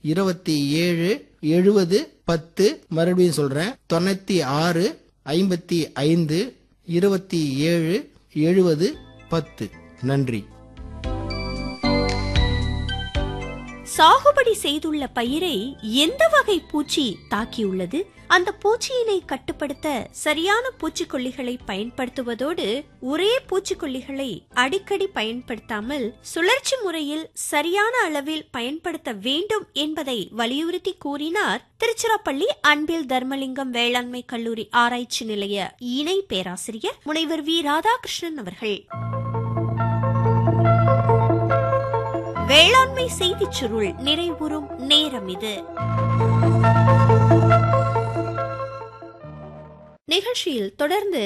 இருபத்தி ஏழு எழுபது பத்து மறுபடியும் சொல்றேன் தொண்ணூத்தி ஆறு ஐம்பத்தி ஐந்து இருபத்தி ஏழு எழுபது பத்து நன்றி சாகுபடி செய்துள்ள பயிரை எந்த வகை பூச்சி தாக்கியுள்ளது அந்த பூச்சியினை கட்டுப்படுத்த சரியான பூச்சிக்கொல்லிகளை பயன்படுத்துவதோடு ஒரே பூச்சிக்கொல்லிகளை அடிக்கடி பயன்படுத்தாமல் சுழற்சி முறையில் சரியான அளவில் பயன்படுத்த வேண்டும் என்பதை வலியுறுத்தி கூறினார் திருச்சிராப்பள்ளி அன்பில் தர்மலிங்கம் வேளாண்மை கல்லூரி ஆராய்ச்சி நிலைய இணை பேராசிரியர் முனைவர் வி ராதாகிருஷ்ணன் அவர்கள் வேளாண்மை செய்திச் சுருள் நிறைவுறும் நேரம் இது நிகழ்ச்சியில் தொடர்ந்து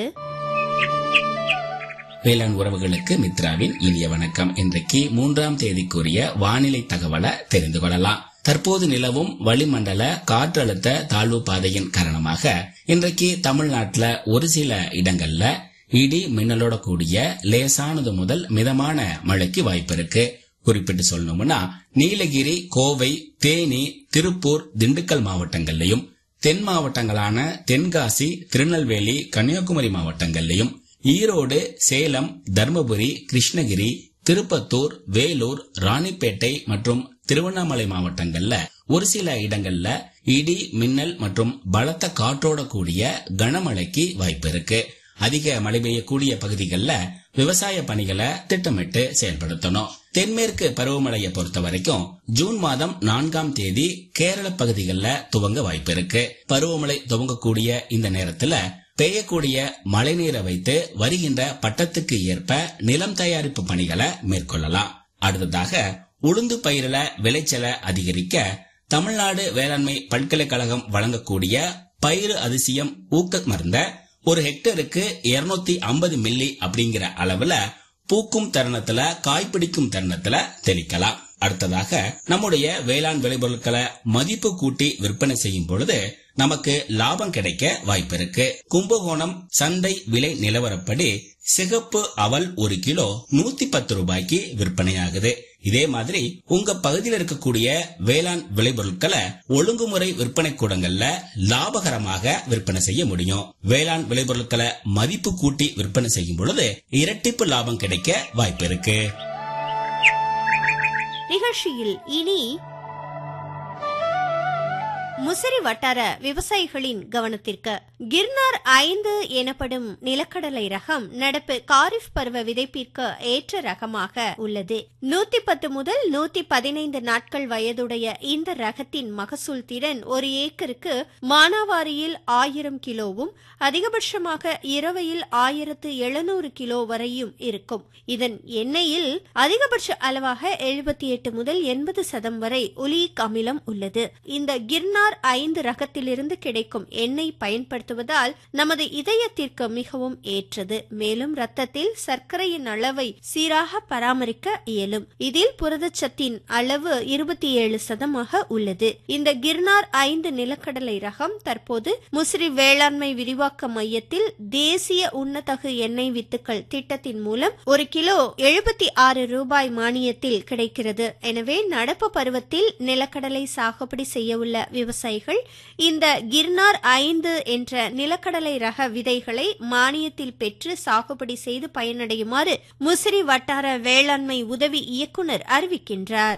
வேளாண் உறவுகளுக்கு மித்ராவின் இனிய வணக்கம் இன்றைக்கு மூன்றாம் தேதிக்குரிய வானிலை தகவலை தெரிந்து கொள்ளலாம் தற்போது நிலவும் வளிமண்டல காற்றழுத்த தாழ்வு பாதையின் காரணமாக இன்றைக்கு தமிழ்நாட்டுல ஒரு சில இடங்கள்ல இடி மின்னலோட கூடிய லேசானது முதல் மிதமான மழைக்கு வாய்ப்பு இருக்கு குறிப்பிட்டு சொல்லணும்னா நீலகிரி கோவை தேனி திருப்பூர் திண்டுக்கல் மாவட்டங்கள்லயும் தென் மாவட்டங்களான தென்காசி திருநெல்வேலி கன்னியாகுமரி மாவட்டங்கள்லயும் ஈரோடு சேலம் தர்மபுரி கிருஷ்ணகிரி திருப்பத்தூர் வேலூர் ராணிப்பேட்டை மற்றும் திருவண்ணாமலை மாவட்டங்கள்ல ஒரு சில இடங்கள்ல இடி மின்னல் மற்றும் பலத்த காற்றோட கூடிய கனமழைக்கு வாய்ப்பு இருக்கு அதிக மழை பெய்யக்கூடிய பகுதிகளில் விவசாய பணிகளை திட்டமிட்டு செயல்படுத்தணும் தென்மேற்கு பருவமழையை பொறுத்த வரைக்கும் ஜூன் மாதம் நான்காம் தேதி கேரள பகுதிகளில் துவங்க வாய்ப்பு இருக்கு பருவமழை துவங்கக்கூடிய இந்த நேரத்துல பெய்யக்கூடிய மழைநீரை வைத்து வருகின்ற பட்டத்துக்கு ஏற்ப நிலம் தயாரிப்பு பணிகளை மேற்கொள்ளலாம் அடுத்ததாக உளுந்து பயிரில விளைச்சலை அதிகரிக்க தமிழ்நாடு வேளாண்மை பல்கலைக்கழகம் வழங்கக்கூடிய பயிறு அதிசயம் ஊக்க மருந்த ஒரு ஹெக்டருக்கு 250 ஐம்பது மில்லி அப்படிங்கிற அளவுல பூக்கும் தருணத்துல காய்பிடிக்கும் தருணத்துல தெளிக்கலாம் அடுத்ததாக நம்முடைய வேளாண் விளைபொருட்களை மதிப்பு கூட்டி விற்பனை செய்யும் பொழுது நமக்கு லாபம் கிடைக்க வாய்ப்பு இருக்கு கும்பகோணம் சந்தை விலை நிலவரப்படி சிகப்பு அவல் ஒரு கிலோ நூத்தி பத்து ரூபாய்க்கு விற்பனையாகுது இதே மாதிரி உங்க பகுதியில் இருக்கக்கூடிய வேளாண் விளைபொருட்களை ஒழுங்குமுறை விற்பனை கூடங்கள்ல லாபகரமாக விற்பனை செய்ய முடியும் வேளாண் விளைபொருட்களை மதிப்பு கூட்டி விற்பனை செய்யும் பொழுது இரட்டிப்பு லாபம் கிடைக்க வாய்ப்பு இருக்கு நிகழ்ச்சியில் இனி முசிறி வட்டார விவசாயிகளின் கவனத்திற்கு கிர்னார் ஐந்து எனப்படும் நிலக்கடலை ரகம் நடப்பு காரிஃப் பருவ விதைப்பிற்கு ஏற்ற ரகமாக உள்ளது நூத்தி பத்து முதல் நூத்தி பதினைந்து நாட்கள் வயதுடைய இந்த ரகத்தின் மகசூல் திறன் ஒரு ஏக்கருக்கு மானாவாரியில் ஆயிரம் கிலோவும் அதிகபட்சமாக இரவையில் ஆயிரத்து எழுநூறு கிலோ வரையும் இருக்கும் இதன் எண்ணெயில் அதிகபட்ச அளவாக எழுபத்தி எட்டு முதல் எண்பது சதம் வரை ஒலியிக் அமிலம் உள்ளது இந்த கிர்னார் ஐந்து ரகத்திலிருந்து கிடைக்கும் எண்ணெய் பயன்படுத்துவதால் நமது இதயத்திற்கு மிகவும் ஏற்றது மேலும் ரத்தத்தில் சர்க்கரையின் அளவை சீராக பராமரிக்க இயலும் இதில் புரதச்சத்தின் அளவு இருபத்தி ஏழு சதமாக உள்ளது இந்த கிர்னார் ஐந்து நிலக்கடலை ரகம் தற்போது முசிறி வேளாண்மை விரிவாக்க மையத்தில் தேசிய உன்னதகு எண்ணெய் வித்துக்கள் திட்டத்தின் மூலம் ஒரு கிலோ எழுபத்தி ஆறு ரூபாய் மானியத்தில் கிடைக்கிறது எனவே நடப்பு பருவத்தில் நிலக்கடலை சாகுபடி செய்ய உள்ள விவசாயிகள் இந்த கிர்னார் ஐந்து என்ற நிலக்கடலை ரக விதைகளை மானியத்தில் பெற்று சாகுபடி செய்து பயனடையுமாறு முசிறி வட்டார வேளாண்மை உதவி இயக்குனர் அறிவிக்கின்றார்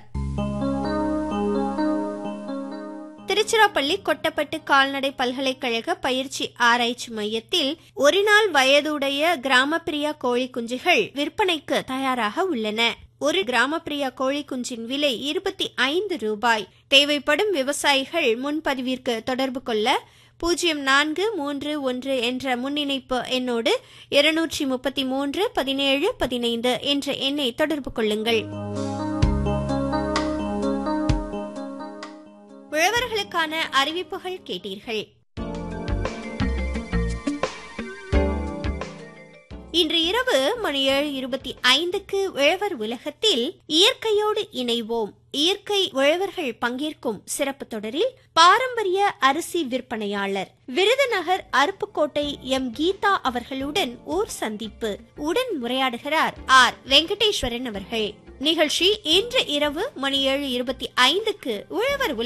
திருச்சிராப்பள்ளி கொட்டப்பட்டு கால்நடை பல்கலைக்கழக பயிற்சி ஆராய்ச்சி மையத்தில் ஒரு நாள் வயதுடைய கிராமப்பிரியா கோழி குஞ்சுகள் விற்பனைக்கு தயாராக உள்ளன ஒரு கிராமப்பிரியா கோழி குஞ்சின் விலை இருபத்தி ஐந்து ரூபாய் தேவைப்படும் விவசாயிகள் முன்பதிவிற்கு தொடர்பு கொள்ள பூஜ்ஜியம் நான்கு மூன்று ஒன்று என்ற முன்னிணைப்பு எண்ணோடு இருநூற்றி முப்பத்தி மூன்று பதினேழு பதினைந்து என்ற எண்ணை தொடர்பு கொள்ளுங்கள் உழவர்களுக்கான அறிவிப்புகள் கேட்டீர்கள் இன்று இரவு மணி ஏழு இருபத்தி ஐந்துக்கு உழவர் உலகத்தில் இயற்கையோடு இணைவோம் இயற்கை உழவர்கள் பங்கேற்கும் சிறப்பு தொடரில் பாரம்பரிய அரிசி விற்பனையாளர் விருதுநகர் அருப்புக்கோட்டை எம் கீதா அவர்களுடன் ஓர் சந்திப்பு உடன் உரையாடுகிறார் ஆர் வெங்கடேஸ்வரன் அவர்கள் நிகழ்ச்சி இன்று இரவு மணி ஏழு இருபத்தி ஐந்துக்கு உழவர்